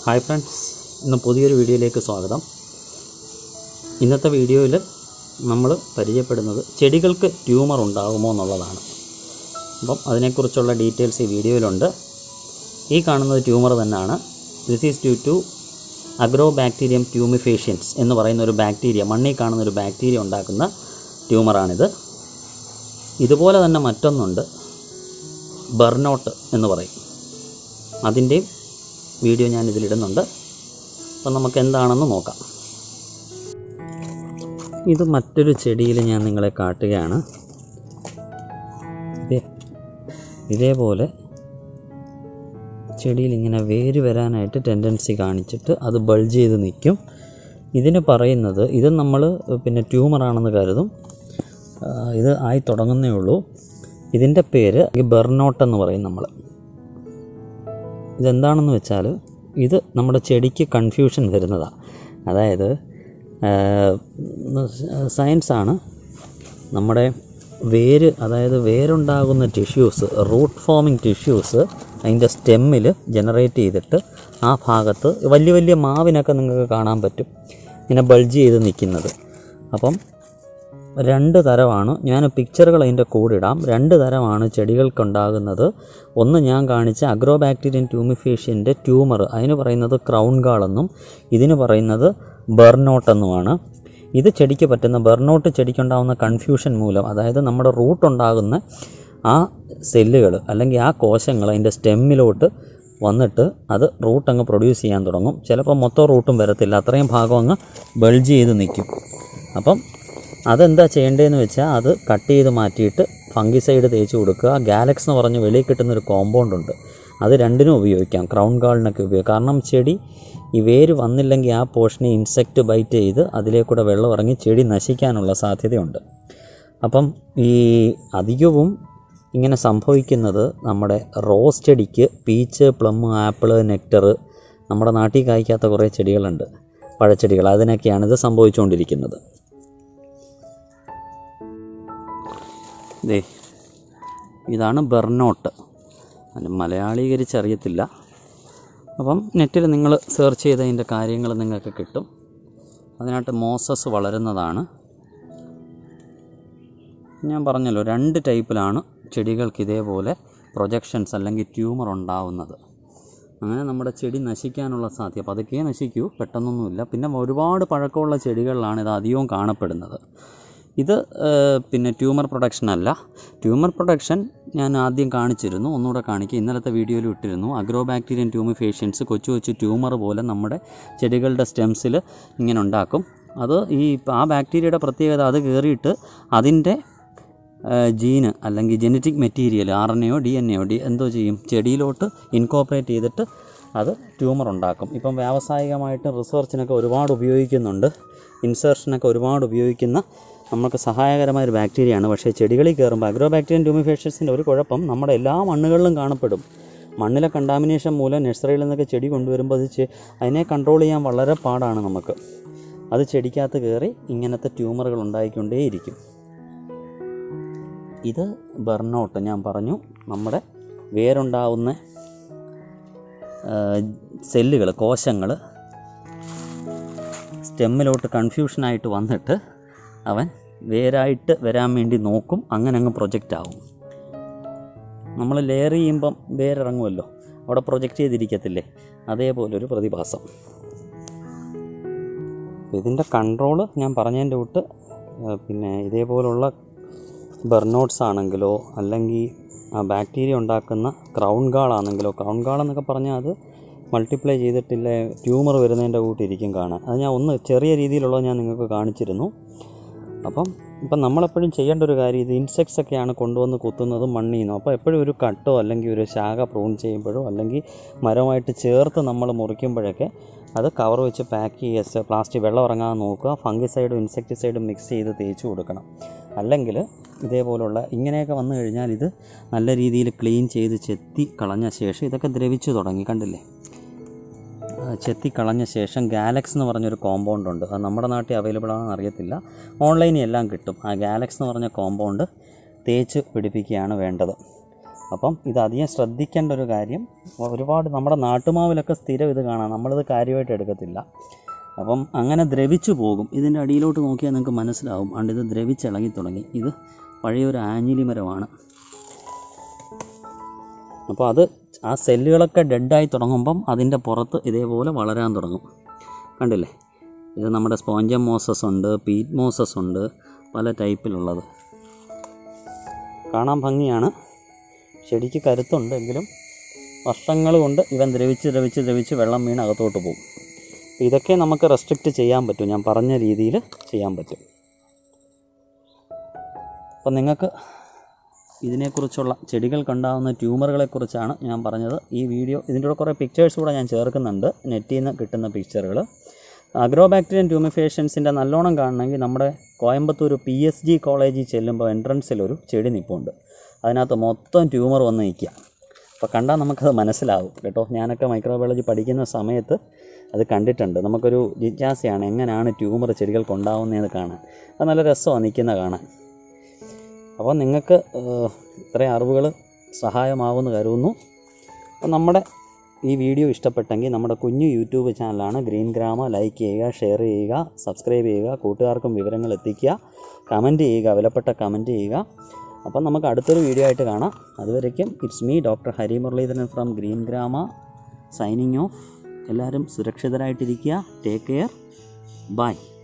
hi friends ഇന്ന് പുതിയൊരു വീഡിയോയിലേക്ക് സ്വാഗതം ഇന്നത്തെ വീഡിയോയിൽ നമ്മൾ പരിചയപ്പെടുന്നത് ചെടികൾക്ക് ട്യൂമർ ഉണ്ടാകുമോ എന്നുള്ളതാണ് അപ്പം അതിനെക്കുറിച്ചുള്ള ഡീറ്റെയിൽസ് ഈ വീഡിയോയിലുണ്ട് ഈ കാണുന്നത് ട്യൂമർ തന്നെയാണ് this is due to Agrobacterium tumefaciens എന്ന് പറയുന്ന ഒരു ബാക്ടീരിയ മണ്ണിൽ കാണുന്ന ഒരു ബാക്ടീരിയ ഉണ്ടാക്കുന്ന ട്യൂമറാണിത് ഇതുപോലെ തന്നെ മറ്റൊന്നുണ്ട് ബർണോട്ട് എന്ന് പറയും അതിൻ്റെയും വീഡിയോ ഞാൻ ഇതിലിടുന്നുണ്ട് അപ്പം നമുക്ക് എന്താണെന്ന് നോക്കാം ഇത് മറ്റൊരു ചെടിയിൽ ഞാൻ നിങ്ങളെ കാട്ടുകയാണ് ഇതേ ഇതേപോലെ ചെടിയിൽ ഇങ്ങനെ വേര് വരാനായിട്ട് ടെൻഡൻസി കാണിച്ചിട്ട് അത് ബൾജ് ചെയ്ത് നിൽക്കും ഇതിന് പറയുന്നത് ഇത് നമ്മൾ പിന്നെ ട്യൂമറാണെന്ന് കരുതും ആ, ഇത് ആയി തുടങ്ങുന്നേ ഉള്ളൂ ഇതിൻ്റെ പേര് ബെർണോട്ട് എന്ന് പറയും നമ്മൾ ഇതെന്താണെന്ന് വെച്ചാൽ ഇത് നമ്മുടെ ചെടിക്ക് കൺഫ്യൂഷൻ വരുന്നതാണ് അതായത് സയൻസാണ് നമ്മുടെ വേര് അതായത് വേരുണ്ടാകുന്ന ടിഷ്യൂസ് റൂട്ട് ഫോമിങ് ടിഷ്യൂസ് അതിൻ്റെ സ്റ്റെമ്മിൽ ജനറേറ്റ് ചെയ്തിട്ട് ആ ഭാഗത്ത് വലിയ വലിയ മാവിനൊക്കെ നിങ്ങൾക്ക് കാണാൻ പറ്റും ഇങ്ങനെ ബൾജ് ചെയ്ത് നിൽക്കുന്നത് അപ്പം രണ്ട് തരമാണ് ഞാൻ പിക്ചറുകൾ അതിൻ്റെ കൂടെ ഇടാം രണ്ട് തരമാണ് ചെടികൾക്കുണ്ടാകുന്നത് ഒന്ന് ഞാൻ കാണിച്ച അഗ്രോ ബാക്ടീരിയൻ ട്യൂമിഫേഷ്യൻ്റെ ട്യൂമർ അതിന് പറയുന്നത് ക്രൗൺ ഗാൾ എന്നും ഇതിന് പറയുന്നത് ബെർണോട്ട് എന്നുമാണ് ഇത് ചെടിക്ക് പറ്റുന്ന ബെർണോട്ട് ചെടിക്കുണ്ടാകുന്ന കൺഫ്യൂഷൻ മൂലം അതായത് നമ്മുടെ റൂട്ട് ഉണ്ടാകുന്ന ആ സെല്ലുകൾ അല്ലെങ്കിൽ ആ കോശങ്ങൾ അതിൻ്റെ സ്റ്റെമ്മിലോട്ട് വന്നിട്ട് അത് റൂട്ട് അങ്ങ് പ്രൊഡ്യൂസ് ചെയ്യാൻ തുടങ്ങും ചിലപ്പോൾ മൊത്തം റൂട്ടും വരത്തില്ല അത്രയും ഭാഗം അങ്ങ് ബൾജ് ചെയ്ത് നിൽക്കും അപ്പം അതെന്താ ചെയ്യേണ്ടതെന്ന് വെച്ചാൽ അത് കട്ട് ചെയ്ത് മാറ്റിയിട്ട് ഫംഗിസൈഡ് തേച്ച് കൊടുക്കുക ഗാലക്സ് എന്ന് പറഞ്ഞ് വെളിയിൽ കിട്ടുന്നൊരു കോമ്പൗണ്ട് ഉണ്ട് അത് രണ്ടിനും ഉപയോഗിക്കാം ക്രൗൺ ഗാളിനൊക്കെ ഉപയോഗിക്കാം കാരണം ചെടി ഈ വേര് വന്നില്ലെങ്കിൽ ആ പോർഷനെ ഇൻസെക്റ്റ് ബൈറ്റ് ചെയ്ത് അതിലേക്കൂടെ വെള്ളം ഇറങ്ങി ചെടി നശിക്കാനുള്ള സാധ്യതയുണ്ട് അപ്പം ഈ അധികവും ഇങ്ങനെ സംഭവിക്കുന്നത് നമ്മുടെ റോസ് ചെടിക്ക് പീച്ച് പ്ലം ആപ്പിള് നെക്ടർ നമ്മുടെ നാട്ടിൽ കായ്ക്കാത്ത കുറേ ചെടികളുണ്ട് പഴച്ചെടികൾ അതിനൊക്കെയാണ് ഇത് സംഭവിച്ചുകൊണ്ടിരിക്കുന്നത് ദേ ഇതാണ് ബെർണോട്ട് അതിന് മലയാളീകരിച്ചറിയത്തില്ല അപ്പം നെറ്റിൽ നിങ്ങൾ സെർച്ച് ചെയ്തതിൻ്റെ കാര്യങ്ങൾ നിങ്ങൾക്ക് കിട്ടും അതിനായിട്ട് മോസസ് വളരുന്നതാണ് ഞാൻ പറഞ്ഞല്ലോ രണ്ട് ടൈപ്പിലാണ് ചെടികൾക്ക് ഇതേപോലെ പ്രൊജക്ഷൻസ് അല്ലെങ്കിൽ ട്യൂമർ ഉണ്ടാവുന്നത് അങ്ങനെ നമ്മുടെ ചെടി നശിക്കാനുള്ള സാധ്യത പതുക്കെ നശിക്കൂ പെട്ടെന്നൊന്നുമില്ല പിന്നെ ഒരുപാട് പഴക്കമുള്ള ചെടികളിലാണ് ഇത് അധികവും കാണപ്പെടുന്നത് ഇത് ഏഹ്, പിന്നെ ട്യൂമർ പ്രൊഡക്ഷൻ അല്ല ട്യൂമർ പ്രൊഡക്ഷൻ ഞാൻ ആദ്യം കാണിച്ചിരുന്നു ഒന്നുകൂടെ കാണിക്കുക ഇന്നലത്തെ വീഡിയോയിൽ ഇട്ടിരുന്നു അഗ്രോ ബാക്ടീരിയൻ ട്യൂമിഫേഷ്യൻസ് കൊച്ചു കൊച്ചു ട്യൂമർ പോലെ നമ്മുടെ ചെടികളുടെ സ്റ്റെംസിൽ ഇങ്ങനെ ഉണ്ടാക്കും അത് ഈ ആ ബാക്ടീരിയയുടെ പ്രത്യേകത അത് കയറിയിട്ട് അതിൻ്റെ ജീന് അല്ലെങ്കിൽ ജനറ്റിക് മെറ്റീരിയൽ ആർ എൻ എയോ ഡി എൻ എയോ ഡി എന്തോ ചെയ്യും ചെടിയിലോട്ട് ഇൻകോപ്പറേറ്റ് ചെയ്തിട്ട് അത് ട്യൂമർ ഉണ്ടാക്കും ഇപ്പം വ്യാവസായികമായിട്ട് റിസർച്ചിനൊക്കെ ഒരുപാട് ഉപയോഗിക്കുന്നുണ്ട് ഇൻസേർഷനൊക്കെ ഒരുപാട് ഉപയോഗിക്കുന്ന നമുക്ക് സഹായകരമായ ഒരു ബാക്ടീരിയയാണ് പക്ഷേ ചെടികളിൽ കയറുമ്പോൾ അഗ്രോ ബാക്ടീരിയൻ ട്യൂമിഫേഷ്യൻസിൻ്റെ ഒരു കുഴപ്പം നമ്മുടെ എല്ലാ മണ്ണുകളിലും കാണപ്പെടും മണ്ണിലെ കണ്ടാമിനേഷൻ മൂലം നഴ്സറിയിൽ നിന്നൊക്കെ ചെടി കൊണ്ടുവരുമ്പോൾ അത് ചെ- അതിനെ കൺട്രോൾ ചെയ്യാൻ വളരെ പാടാണ് നമുക്ക് അത് ചെടിക്കകത്ത് കയറി ഇങ്ങനത്തെ ട്യൂമറുകൾ ഉണ്ടായിക്കൊണ്ടേയിരിക്കും ഇത് ബർണൗട്ട് ഞാൻ പറഞ്ഞു നമ്മുടെ വേരുണ്ടാവുന്ന സെല്ലുകൾ കോശങ്ങൾ സ്റ്റെമ്മിലോട്ട് കൺഫ്യൂഷനായിട്ട് വന്നിട്ട് അവൻ വേരായിട്ട് വരാൻ വേണ്ടി നോക്കും അങ്ങനെ അങ്ങ് പ്രൊജക്റ്റ് ആവും നമ്മൾ ലെയർ ചെയ്യുമ്പം വേരിറങ്ങുമല്ലോ അവിടെ പ്രൊജക്റ്റ് ചെയ്തിരിക്കത്തില്ലേ അതേപോലൊരു പ്രതിഭാസം ഇതിൻ്റെ കൺട്രോള് ഞാൻ പറഞ്ഞതിൻ്റെ വിട്ട് ഏഹ് പിന്നെ ഇതേപോലുള്ള ബെർണോട്ട്സ് ആണെങ്കിലോ അല്ലെങ്കിൽ ആ ബാക്ടീരിയ ഉണ്ടാക്കുന്ന ക്രൗൺ ഗാളാണെങ്കിലോ ക്രൗൺ ഗാൾ എന്നൊക്കെ പറഞ്ഞാൽ അത് മൾട്ടിപ്ലൈ ചെയ്തിട്ടില്ല ട്യൂമർ വരുന്നതിൻ്റെ കൂട്ടിരിക്കും കാണാൻ അത് ഞാൻ ഒന്ന് ചെറിയ രീതിയിലുള്ളത് ഞാൻ നിങ്ങൾക്ക് കാണിച്ചിരുന്നു അപ്പം ഇപ്പം നമ്മളെപ്പോഴും ചെയ്യേണ്ട ഒരു കാര്യം ഇത് ഇൻസെക്ട്സ് ഒക്കെയാണ് കൊണ്ടുവന്ന് കുത്തുന്നതും മണ്ണിൽ നിന്നും അപ്പോൾ എപ്പോഴും ഒരു കട്ടോ അല്ലെങ്കിൽ ഒരു ശാഖ പ്രൂൺ ചെയ്യുമ്പോഴോ അല്ലെങ്കിൽ മരമായിട്ട് ചേർത്ത് നമ്മൾ മുറിക്കുമ്പോഴൊക്കെ അത് കവർ വെച്ച് പാക്ക് ചെയ്യുക പ്ലാസ്റ്റിക് വെള്ളം ഇറങ്ങാൻ നോക്കുക ഫംഗിസൈഡും ഇൻസെക്ടിസൈഡും മിക്സ് ചെയ്ത് തേച്ച് കൊടുക്കണം അല്ലെങ്കിൽ ഇതേപോലുള്ള ഇങ്ങനെയൊക്കെ വന്നു കഴിഞ്ഞാൽ ഇത് നല്ല രീതിയിൽ ക്ലീൻ ചെയ്ത് ചെത്തി കളഞ്ഞ ശേഷം ഇതൊക്കെ ദ്രവിച്ചു തുടങ്ങി കണ്ടില്ലേ ആ, ചെത്തി കളഞ്ഞ ശേഷം ഗാലക്സ് എന്ന് പറഞ്ഞൊരു കോമ്പൗണ്ട് ഉണ്ട് അത് നമ്മുടെ നാട്ടിൽ അവൈലബിൾ ആണെന്ന് അറിയത്തില്ല ഓൺലൈനിൽ എല്ലാം കിട്ടും ആ ഗാലക്സ് എന്ന് പറഞ്ഞ കോമ്പൗണ്ട് തേച്ച് പിടിപ്പിക്കുകയാണ് വേണ്ടത് അപ്പം ഇത് അധികം ശ്രദ്ധിക്കേണ്ട ഒരു കാര്യം ഒരുപാട് നമ്മുടെ നാട്ടുമാവിലൊക്കെ സ്ഥിരം ഇത് കാണാം നമ്മളിത് കാര്യമായിട്ട് എടുക്കത്തില്ല അപ്പം അങ്ങനെ ദ്രവിച്ചു പോകും ഇതിൻ്റെ അടിയിലോട്ട് നോക്കിയാൽ നിങ്ങൾക്ക് മനസ്സിലാവും അതുകൊണ്ട് ഇത് ദ്രവിച്ചിളകി തുടങ്ങി ഇത് പഴയൊരു ആഞ്ഞിലി മരമാണ് അപ്പോൾ അത് ആ സെല്ലുകളൊക്കെ ഡെഡായി തുടങ്ങുമ്പം അതിൻ്റെ പുറത്ത് ഇതേപോലെ വളരാൻ തുടങ്ങും കണ്ടില്ലേ ഇത് നമ്മുടെ സ്പോഞ്ചം മോസസ് ഉണ്ട് പീറ്റ് മോസസ് ഉണ്ട് പല ടൈപ്പിലുള്ളത് കാണാൻ ഭംഗിയാണ് ചെടിക്ക് കരുത്തുണ്ട് എങ്കിലും വർഷങ്ങൾ കൊണ്ട് ഇവൻ ദ്രവിച്ച് ദ്രവിച്ച് ദ്രവിച്ച് വെള്ളം വീണ് അകത്തോട്ട് പോകും അപ്പോൾ ഇതൊക്കെ നമുക്ക് റെസ്ട്രിക്റ്റ് ചെയ്യാൻ പറ്റും ഞാൻ പറഞ്ഞ രീതിയിൽ ചെയ്യാൻ പറ്റും അപ്പം നിങ്ങൾക്ക് ഇതിനെക്കുറിച്ചുള്ള ചെടികൾക്കുണ്ടാകുന്ന ട്യൂമറുകളെക്കുറിച്ചാണ് ഞാൻ പറഞ്ഞത് ഈ വീഡിയോ ഇതിൻ്റെ കൂടെ കുറേ പിക്ചേഴ്സ് കൂടെ ഞാൻ ചേർക്കുന്നുണ്ട് നെറ്റിൽ നിന്ന് കിട്ടുന്ന പിക്ചറുകൾ അഗ്രോബാക്ടീരിയൻ ട്യൂമിഫിക്കേഷൻസിൻ്റെ നല്ലോണം കാണണമെങ്കിൽ നമ്മുടെ കോയമ്പത്തൂർ പി എസ് ജി കോളേജിൽ ചെല്ലുമ്പോൾ എൻട്രൻസിൽ ഒരു ചെടി നിൽപ്പുണ്ട് അതിനകത്ത് മൊത്തം ട്യൂമർ വന്ന് നിൽക്കുക അപ്പോൾ കണ്ടാൽ നമുക്കത് മനസ്സിലാവും കേട്ടോ ഞാനൊക്കെ മൈക്രോബയോളജി പഠിക്കുന്ന സമയത്ത് അത് കണ്ടിട്ടുണ്ട് നമുക്കൊരു ജിജ്ഞാസയാണ് എങ്ങനെയാണ് ട്യൂമർ ചെടികൾക്ക് ഉണ്ടാവുന്നതെന്ന് കാണാൻ അത് നല്ല രസമാണ് നിൽക്കുന്ന കാണാൻ അപ്പോൾ നിങ്ങൾക്ക് ഏഹ്, ഇത്രയും അറിവുകൾ സഹായമാവുമെന്ന് കരുതുന്നു അപ്പോൾ നമ്മുടെ ഈ വീഡിയോ ഇഷ്ടപ്പെട്ടെങ്കിൽ നമ്മുടെ കുഞ്ഞു യൂട്യൂബ് ചാനലാണ് ഗ്രീൻ ഗ്രാമ ലൈക്ക് ചെയ്യുക ഷെയർ ചെയ്യുക സബ്സ്ക്രൈബ് ചെയ്യുക കൂട്ടുകാർക്കും വിവരങ്ങൾ എത്തിക്കുക കമൻറ്റ് ചെയ്യുക വിലപ്പെട്ട കമൻറ്റ് ചെയ്യുക അപ്പം നമുക്ക് അടുത്തൊരു വീഡിയോ ആയിട്ട് കാണാം അതുവരയ്ക്കും it's me doctor Hari Muraleedharan from green ഗ്രാമ സൈനിങ് ഓഫ് എല്ലാവരും സുരക്ഷിതരായിട്ടിരിക്കുക ടേക്ക് കെയർ ബൈ